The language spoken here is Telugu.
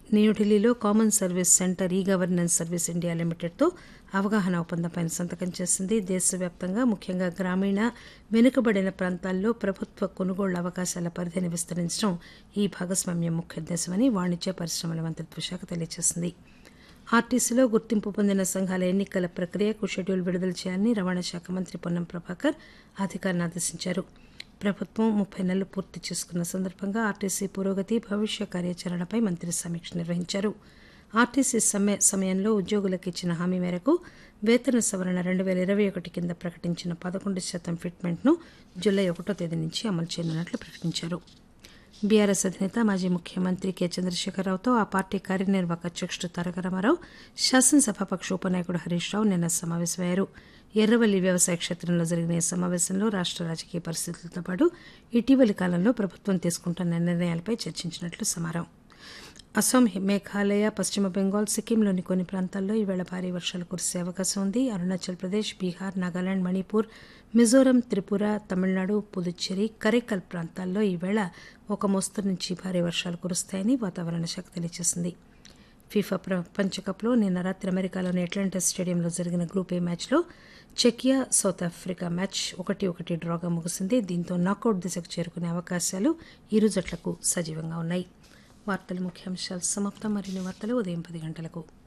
న్యూఢిల్లీలో common service centre e governance service India లిమిటెడ్తో అవగాహన ఒప్పందంపై సంతకం చేసింది దేశవ్యాప్తంగా ముఖ్యంగా గ్రామీణ వెనుకబడిన ప్రాంతాల్లో ప్రభుత్వ కొనుగోళ్ల అవకాశాల పరిధిని విస్తరించడం ఈ భాగస్వామ్యం ముఖ్య ఉద్దేశమని వాణిజ్య పరిశ్రమల మంత్రిత్వ శాఖ తెలియజేసింది ఆర్టీసీలో గుర్తింపు పొందిన సంఘాల ఎన్నికల ప్రక్రియకు షెడ్యూల్ విడుదల చేయాలని రవాణా శాఖ మంత్రి పొన్నం ప్రభాకర్ అధికారులను ఆదేశించారు ప్రభుత్వం ముప్పై నెలలు పూర్తి చేసుకున్న సందర్భంగా ఆర్టీసీ పురోగతి భవిష్య కార్యాచరణపై మంత్రి సమీక్ష నిర్వహించారు ఆర్టీసీ సమ్మె సమయంలో ఉద్యోగులకు ఇచ్చిన హామీ మేరకు వేతన సవరణ రెండు వేల ఇరవై ఒకటి కింద ప్రకటించిన పదకొండు శాతం ఫిట్మెంట్ను జూలై ఒకటో తేదీ నుంచి అమలు చేయనున్నట్లు ప్రకటించారు బీఆర్ఎస్ అధినేత మాజీ ముఖ్యమంత్రి కె చంద్రశేఖరరావుతో ఆ పార్టీ కార్యనిర్వాహక అధ్యక్షుడు తారక రామారావు శాసనసభాపక్ష ఉపనాయకుడు హరీష్ రావు నిన్న సమావేశమయ్యారు ఎర్రవల్లి వ్యవసాయ క్షేత్రంలో జరిగిన ఈ సమావేశంలో రాష్ట రాజకీయ పరిస్థితులతో పాటు ఇటీవలి కాలంలో ప్రభుత్వం తీసుకుంటున్న నిర్ణయాలపై చర్చించినట్లు సమాచారం అస్సాం మేఘాలయ పశ్చిమ బెంగాల్ సిక్కింలోని కొన్ని ప్రాంతాల్లో ఈవేళ భారీ వర్షాలు కురిసే అవకాశం ఉంది అరుణాచల్ ప్రదేశ్ బీహార్ నాగాలాండ్ మణిపూర్ మిజోరం త్రిపుర తమిళనాడు పుదుచ్చేరి కరైకల్ ప్రాంతాల్లో ఈవేళ ఒక మోస్తరు నుంచి భారీ వర్షాలు కురుస్తాయని వాతావరణ శాఖ తెలియజేసింది ఫీఫా ప్రపంచకప్లో నిన్న రాత్రి అమెరికాలోని అట్లాంటా స్టేడియంలో జరిగిన గ్రూప్ ఏ మ్యాచ్లో చెకియా సౌత్ ఆఫ్రికా మ్యాచ్ ఒకటి ఒకటి డ్రాగా ముగిసింది దీంతో నాకౌట్ దిశకు చేరుకునే అవకాశాలు ఇరు జట్లకు సజీవంగా ఉన్నాయి వార్తల ముఖ్యాంశాలు సమాప్తం మరిన్ని వార్తలు ఉదయం పది గంటలకు